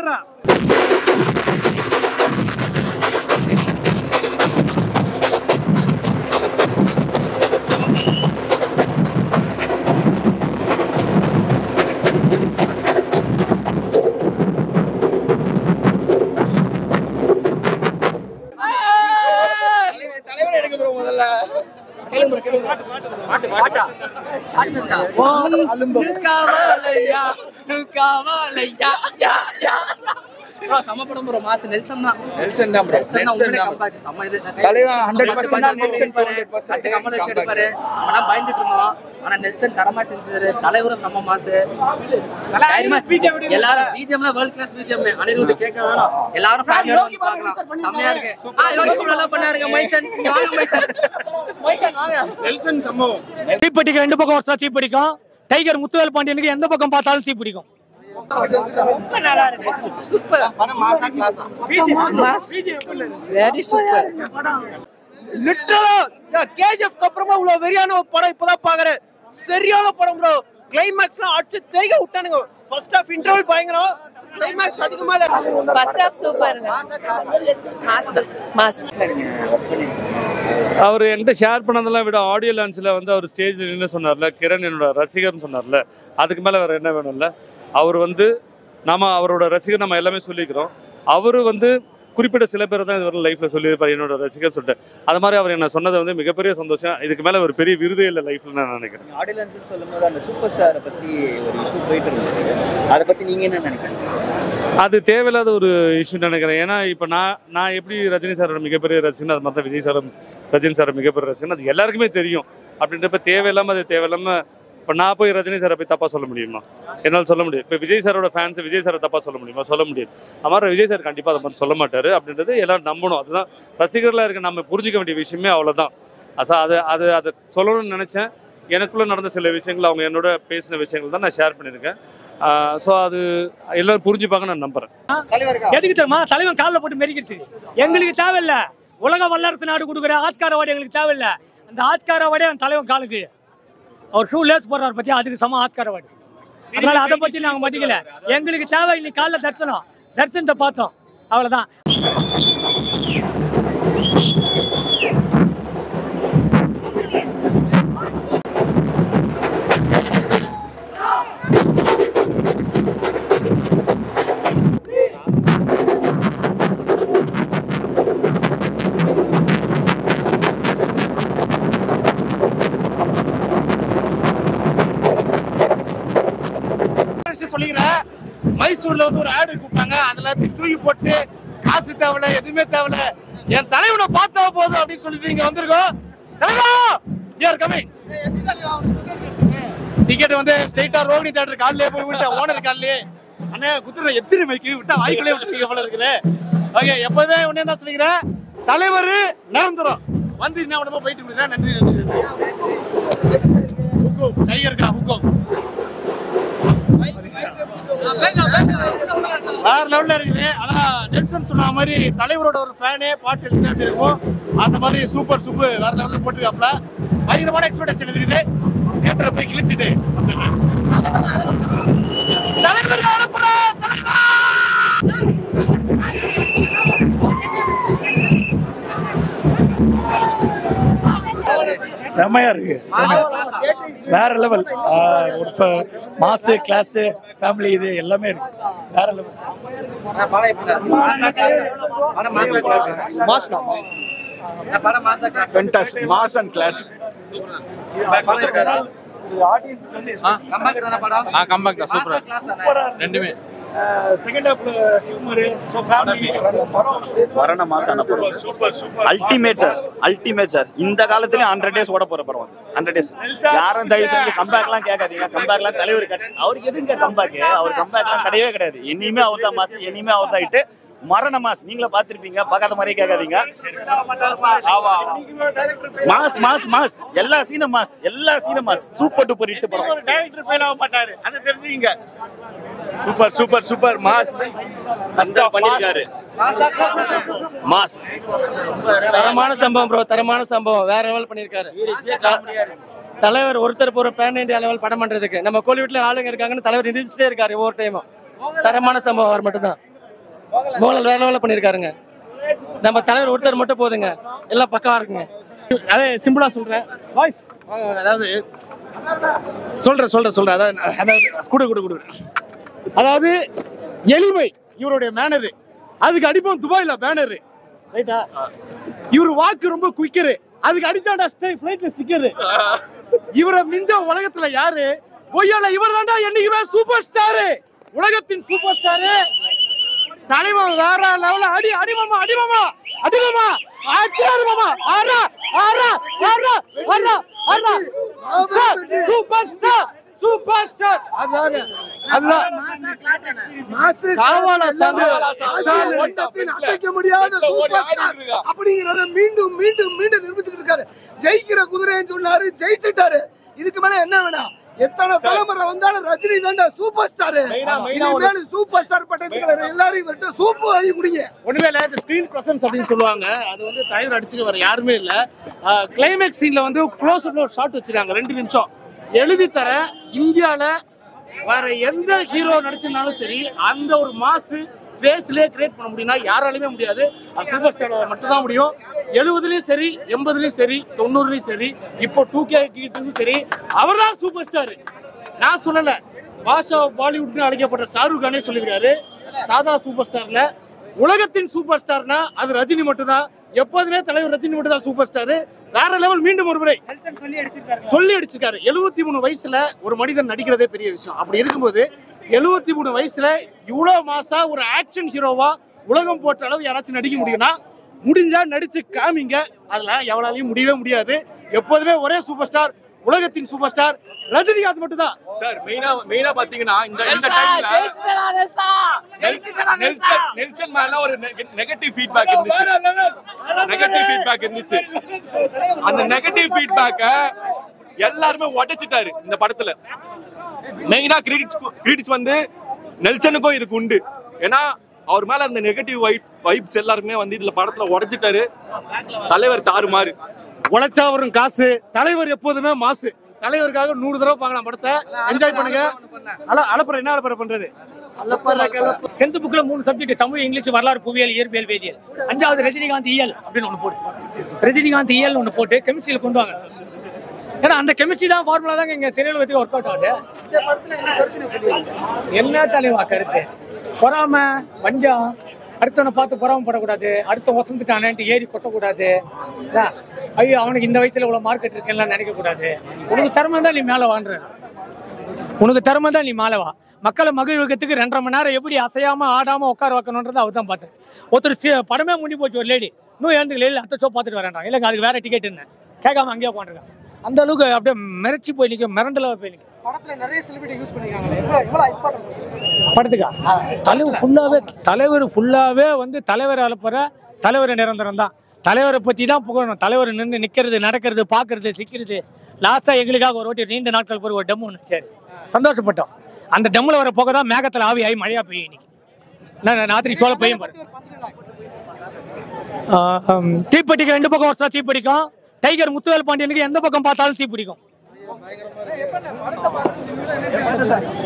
பாடுறா தலைவன் எடுக்க ப்ரோ முதல்ல கேளுங்க bro, கேளுங்க. பாட்டு பாட்டா பாட்டுடா நுக்காவலையா நுக்காவலையா யா யா ப்ரோ செம படம் ப்ரோ மாசு நெல்சன் தான் நெல்சன் தான் bro. நெல்சன் தான் நெல்சன் உண்மையிலே தான். comeback. செம்ம இது. தலைவன் 100% பத்து படம் நெல்சன் எடுப்பாரு, 200% பத்து கமல் வச்சு comeback. எடுப்பாரு. ஆனா பயந்துட்டு இருந்தோம் ஆனா நெல்சன் தரமா செஞ்சாரு தலைவரும் செம்ம மாசு தைரியமா எல்லாரும் பிஜிஎம்ல வேர்ல்ட் கிளாஸ் பிஜிஎம் அனிருத் கேட்க வேணாம் எல்லாரும் ஃபேமிலியோட வந்து பார்க்கலாம் செம்மையா இருக்கு ஆ யோகி bro நல்லா பண்ணாருங்க மைசன் இங்க வாங்க மைசன் மைசன் வாங்க நெல்சன் சம்பவம் தீப்பெட்டிக்கு ரெண்டு பக்கம் வருஷம் தீப்பிடிக்கும் டைகர் முத்துவேல் பாண்டியனுக்கு எந்த பக்கம் பார்த்தாலும் தீப்பிடிக்கும் வெரி சூப்பர் லிட்டரலா கேஜிஎஃப்க்கு அப்புறமா இவ்வளவு வெறியான ஒரு படம் இப்பதான் பாக்குறேன் சரியான படம் ப்ரோ கிளைமேக்ஸ்லாம் அடிச்சு தெரிய விட்டானுங்க ஃபர்ஸ்ட் ஹாஃப் இன்டர்வல் பயங்கரம் கிளைமேக்ஸ் அதிகமா இல்ல ஃபர்ஸ்ட் ஹாஃப் சூப்பருங்க மாஸ் மாஸ் அவர் என்கிட்ட ஷேர் பண்ணதெல்லாம் விட ஆடியோ லான்ச்சில் வந்து அவர் ஸ்டேஜில் நின்று சொன்னார்ல கிரண் என்னோட ரசிகர்னு சொன்னார்ல அதுக்கு மேலே வேறு என்ன வேணும்ல அவர் வந்து நாம அவரோட ரசிகர் நம்ம எல்லாமே சொல்லிக்கிறோம் அவர் வந்து குறிப்பிட்ட சில பேர் தான் இதுவரை லைஃப்பில் சொல்லியிருப்பார் என்னோட ரசிகர் சொல்லிட்டு அது மாதிரி அவர் என்ன சொன்னது வந்து மிகப்பெரிய சந்தோஷம் இதுக்கு மேலே ஒரு பெரிய விருதே இல்லை லைஃப்பில் நான் நினைக்கிறேன் ஆடியன்ஸ் சொல்லும்போது அந்த சூப்பர் ஸ்டாரை பத்தி ஒரு இஷ்யூ போயிட்டு இருந்துச்சு அதை பத்தி நீங்க என்ன நினைக்கிறீங்க அது தேவையில்லாத ஒரு இஷ்யூ நினைக்கிறேன் ஏன்னா இப்போ நான் நான் எப்படி ரஜினி சாரோட மிகப்பெரிய ரசிகன் அது மாதிரி தான் விஜய் சாரும் ரஜினி சார் மிகப்பெரிய ரசிகன் அது எல்லாருக்குமே தெரியும் அப்படின்றப்ப தேவையில்லாமல் அது தேவையில்லாமல் இப்போ நான் போய் ரஜினி சாரை போய் தப்பாக சொல்ல முடியுமா என்னால் சொல்ல முடியும் இப்போ விஜய் சாரோட ஃபேன்ஸ் விஜய் சாரை தப்பாக சொல்ல முடியுமா சொல்ல முடியாது அது மாதிரி விஜய் சார் கண்டிப்பாக அதை மாதிரி சொல்ல மாட்டார் அப்படின்றது எல்லாரும் நம்பணும் அதுதான் ரசிகர்களாக இருக்க நம்ம புரிஞ்சிக்க வேண்டிய விஷயமே அவ்வளோதான் அசா அது அது அதை சொல்லணும்னு நினச்சேன் எனக்குள்ளே நடந்த சில விஷயங்கள் அவங்க என்னோட பேசின விஷயங்கள் தான் நான் ஷேர் பண்ணியிருக்கேன் ஸோ அது எல்லாரும் புரிஞ்சுப்பாங்க நான் நம்புறேன் எதுக்கு தெரியுமா தலைவன் காலில் போட்டு மெரிக்கிறது எங்களுக்கு தேவையில்ல உலக வல்லரசு நாடு கொடுக்குற ஆஸ்கார அவார்டு எங்களுக்கு தேவையில்ல அந்த ஆஸ்கார அவார்டே அந்த தலைவன் காலுக்கு அவர் ஷூ லேஸ் போடுறாரு பத்தி அதுக்கு சம ஆஸ்கார அவார்டு அதனால அதை பத்தி நாங்க மதிக்கல எங்களுக்கு தேவை இன்னைக்கு காலைல தரிசனம் தரிசனத்தை பார்த்தோம் அவ்வளவுதான் விஷயம் சொல்லிக்கிறேன் மைசூர்ல வந்து ஒரு ஆடு கூப்பிட்டாங்க அதுல தூக்கி போட்டு காசு தேவையில்ல எதுவுமே தேவையில்ல என் தலைவனை பார்த்தா போதும் அப்படின்னு சொல்லிட்டு இங்க வந்திருக்கோம் தலைவா யார் கமிங் டிக்கெட் வந்து ஸ்ட்ரைட்டா ரோகிணி தேட்டர் காலிலே போய் விட்டேன் ஓனர் காலிலே அண்ணே குத்துற எத்தனை மைக்கு விட்டா வாய்க்குள்ளே விட்டுருக்க போல இருக்குது ஓகே எப்போதுமே உடனே தான் சொல்லிக்கிறேன் தலைவர் நிரந்தரம் வந்து என்ன உடம்பு போயிட்டு முடியுதா நன்றி நன்றி ஹுக்கும் டைகருக்கா ஹுக்கும் வேற லெவல்ல இருக்குது ஆனா நெல்சன் சொன்ன மாதிரி தலைவரோட ஒரு ஃபேனே பாட்டு எழுதி அப்படி இருக்கும் அந்த மாதிரி சூப்பர் சூப்பர் வேற லெவல்ல போட்டுருக்காப்ல பயங்கரமான எக்ஸ்பெக்டேஷன் இருக்குது தியேட்டரை போய் கிழிச்சிட்டு வந்துடுறேன் தலைவர் அனுப்புறா தலைவா செமையா இருக்கு செமையா வேற லெவல் ஒரு மாசு கிளாஸ் ஃபேமிலி இது எல்லாமே இருக்கு வேற லெவல் படம் எப்படி மாஸ்னா படம் மாசா class fantastic mass and class comeback தானே படம் ஆ கம்பேக் தான் சூப்பரா கிளாஸ் தானே ரெண்டுமே செகண்ட் ஹாஃப்ல ஹியூமர் ஸோ ஃபேமிலி மரண மாசான படம் அல்டிமேட் சார் அல்டிமேட் சார் இந்த காலத்துலயும் ஹண்ட்ரட் டேஸ் ஓட போற படம் அது ஹண்ட்ரட் டேஸ் யாரும் தயவு செஞ்சு கம்பேக்லாம் கேட்காதீங்க கம்பேக்லாம் தலைவர் கட்ட அவருக்கு எதுங்க கம்பேக் அவர் கம்பேக்லாம் கிடையவே கிடையாது இனிமே அவர் தான் மாசு இனிமே அவர் தான் இட்டு மரண மாஸ் நீங்களே பார்த்திருப்பீங்க பார்க்காத மாதிரியே கேட்காதீங்க மாஸ் மாஸ் மாஸ் எல்லா சீனும் மாஸ் எல்லா சீனும் மாஸ் சூப்பர் டூப்பர் இட்டு படம் டைரக்டர் ஃபெயில் ஆக மாட்டாரு அதை தெரிஞ்சுக்கீங்க super super super mass first half பண்ணிருக்காரு மாஸ் தரமான சம்பவம் ப்ரோ தரமான சம்பவம் வேற லெவல் பண்ணிருக்காரு தலைவர் ஒருத்தர் போற பேன் இந்தியா லெவல் படம் பண்றதுக்கு நம்ம கோலிவுட்ல ஆளுங்க இருக்காங்கன்னு தலைவர் நிரூபிச்சுட்டே இருக்காரு ஒவ்வொரு டைமும் தரமான சம்பவம் அவர் மட்டும்தான் மோகன்லால் வேற லெவலில் பண்ணியிருக்காருங்க நம்ம தலைவர் ஒருத்தர் மட்டும் போதுங்க எல்லாம் பக்காவா இருக்குங்க அதே சிம்பிளா சொல்றேன் வாய்ஸ் அதாவது சொல்றேன் சொல்றேன் சொல்றேன் அதாவது அதாவது குடு குடு குடு அதாவது எளிமை இவருடைய மேனரு அதுக்கு அடிப்போம் துபாயில பேனரு ரைட்டா இவர் வாக்கு ரொம்ப குயிக்கரு அதுக்கு அடிச்சாண்டா ஃபிளைட்ல ஸ்டிக்கரு இவரை மிஞ்ச உலகத்துல யாரு பொய்யால இவர் தாண்டா என்னைக்குமே சூப்பர் ஸ்டாரு உலகத்தின் சூப்பர் ஸ்டாரு தலைவன் வேற லெவல அடி அடிமாமா அடிமாமா அடிமாமா ஆச்சாரு மாமா ஆறா ஆறா ஆறா ஆறா ஆறா சூப்பர் ஸ்டார் சூப்பர் ஸ்டார் அதாங்க அதான் காவாலா சாமி ஒட்டத்தின் அசைக்க முடியாத சூப்பர் ஸ்டார் அப்படிங்கறத மீண்டும் மீண்டும் மீண்டும் நிரூபிச்சுட்டு இருக்காரு ஜெயிக்கிற குதிரைன்னு சொன்னாரு ஜெயிச்சிட்டாரு இதுக்கு மேல என்ன வேணாம் எத்தனை தலைமுறை வந்தாலும் ரஜினி தாண்டா சூப்பர் ஸ்டார் இனிமேல் சூப்பர் ஸ்டார் பட்டத்துக்கு வேற எல்லாரும் இவர்கிட்ட சூப்பு வாங்கி குடிங்க ஒண்ணுமே இல்ல இந்த ஸ்கிரீன் பிரசன்ஸ் அப்படின்னு சொல்லுவாங்க அது வந்து தலைவர் அடிச்சுக்க வர யாருமே இல்ல கிளைமேக்ஸ் சீன்ல வந்து க்ளோஸ் அப்ல ஒரு ஷாட் வச்சிருக்காங்க ரெண்டு நிமிஷம் எழுதி தர இந்தியால வேற எந்த ஹீரோ நடிச்சிருந்தாலும் சரி அந்த ஒரு மாசு ஃபேஸ்லயே கிரியேட் பண்ண முடியும்னா யாராலுமே முடியாது அது சூப்பர் ஸ்டார் மட்டும் தான் முடியும் எழுபதுலயும் சரி எண்பதுலயும் சரி தொண்ணூறுலயும் சரி இப்போ டூ கே சரி அவர் தான் சூப்பர் ஸ்டார் நான் சொல்லல பாஷா பாலிவுட்னு அழைக்கப்பட்ட ஷாருக் கானே சொல்லியிருக்காரு சாதா சூப்பர் ஸ்டார்ல உலகத்தின் சூப்பர் ஸ்டார்னா அது ரஜினி மட்டும்தான் எப்போதுமே தலைவர் ரஜினி மட்டும் தான் சூப்பர் ஸ்டார் வேற லெவல் மீண்டும் ஒரு முறை சொல்லி அடிச்சிருக்காரு சொல்லி அடிச்சிருக்காரு எழுபத்தி மூணு வயசுல ஒரு மனிதன் நடிக்கிறதே பெரிய விஷயம் அப்படி இருக்கும்போது எழுபத்தி மூணு வயசுல இவ்வளவு மாசா ஒரு ஆக்ஷன் ஹீரோவா உலகம் போட்ட அளவு யாராச்சும் நடிக்க முடியும்னா முடிஞ்சா நடிச்சு காமிங்க அதெல்லாம் எவனாலையும் முடியவே முடியாது எப்போதுமே ஒரே சூப்பர் ஸ்டார் உலகத்தின் சூப்பர் ஸ்டார் ரஜினிகாந்த் மட்டும் தான் சார் மெயினா மெயினா பாத்தீங்கன்னா இந்த இந்த டைம்ல நெல்சன் நெல்சன் மேல ஒரு நெகட்டிவ் ஃபீட்பேக் இருந்துச்சு நெகட்டிவ் ஃபீட்பேக் இருந்துச்சு அந்த நெகட்டிவ் ஃபீட்பேக்க எல்லாருமே உடைச்சிட்டாரு இந்த படத்துல மெயினா கிரிட்டிக்ஸ் கிரிட்டிக்ஸ் வந்து நெல்சனுக்கும் இதுக்கு உண்டு ஏன்னா அவர் மேல அந்த நெகட்டிவ் வைப் வைப்ஸ் எல்லாருமே வந்து இதுல படத்துல உடைச்சிட்டாரு தலைவர் தாறுமாறு உழைச்சா வரும் காசு தலைவர் எப்போதுமே மாசு தலைவருக்காக நூறு தடவை பார்க்கலாம் படத்தை என்ஜாய் பண்ணுங்க அல அலப்புற என்ன அலப்புற பண்றது டென்த் புக்ல மூணு சப்ஜெக்ட் தமிழ் இங்கிலீஷ் வரலாறு புவியியல் இயற்பியல் வேதியியல் அஞ்சாவது ரஜினிகாந்த் இயல் அப்படின்னு ஒன்று போட்டு ரஜினிகாந்த் இயல் ஒன்று போட்டு கெமிஸ்ட்ரியில் கொண்டு வாங்க ஏன்னா அந்த கெமிஸ்ட்ரி தான் ஃபார்முலா தாங்க இங்க திரையுலகத்துக்கு ஒர்க் அவுட் ஆகுது என்ன தலைவா கருத்து பொறாம வஞ்சம் அடுத்தவனை பார்த்து பொறாமப்படக்கூடாது அடுத்த வசந்துட்டானேன்ட்டு ஏறி கொட்டக்கூடாது இல்ல? ஐயோ அவனுக்கு இந்த வயசுல இவ்வளவு மார்க்கெட் இருக்குன்னு நினைக்க கூடாது உனக்கு திறமை தான் நீ மேல வாழ்ற உனக்கு திறமை தான் நீ மேலே வா மக்களை மகிழ்வுக்கிறதுக்கு ரெண்டரை மணி நேரம் எப்படி அசையாம ஆடாம உட்கார வைக்கணுன்றது அவர் தான் பார்த்தேன் ஒருத்தர் சி- படமே முடிஞ்சு போச்சு ஒரு லேடி இன்னும் எழுந்துக்கல இல்லை அடுத்த ஷோ பார்த்துட்டு வரேன்டா இல்லைங்க அதுக்கு வேற டிக்கெட் என்ன கேட்காம அங்கேயே உட்காந்துருக்கான் அந்த அளவுக்கு அப்படியே மிரட்சி போய் நிற்கும் மிரண்டல போய் நிற்கும் படத்துல நிறைய செலிபிரிட்டி யூஸ் பண்ணிருக்காங்களே எவ்வளவு எவ்வளவு இம்பார்ட்டன்ட் படத்துக்கா தலைவர் ஃபுல்லாவே தலைவர் ஃபுல்லாவே வந்து தலைவர் அனுப்புற தலைவர் நிரந்தரம் தான் தலைவரை பத்தி தான் புகழணும் தலைவர் நின்று நிக்கிறது நடக்கிறது பார்க்கறது சிக்கிறது லாஸ்டா எங்களுக்காக ஒரு வாட்டி நீண்ட நாட்கள் பிறகு ஒரு டெமோ வச்சாரு சந்தோஷப்பட்டோம் அந்த டெம்ல வர போக தான் மேகத்துல ஆவி ஆகி மழையா பெய்யும் இன்னைக்கு நான் ராத்திரி சோழ பெய்யும் பாரு ஆஹ், ஹம், தீப்பெட்டிக்கு ரெண்டு பக்கம் வருஷம் தீப்பிடிக்கும் டைகர் முத்துவேல் பாண்டியனுக்கு எந்த பக்கம் பார்த்தாலும் தீப்பிடிக்கும்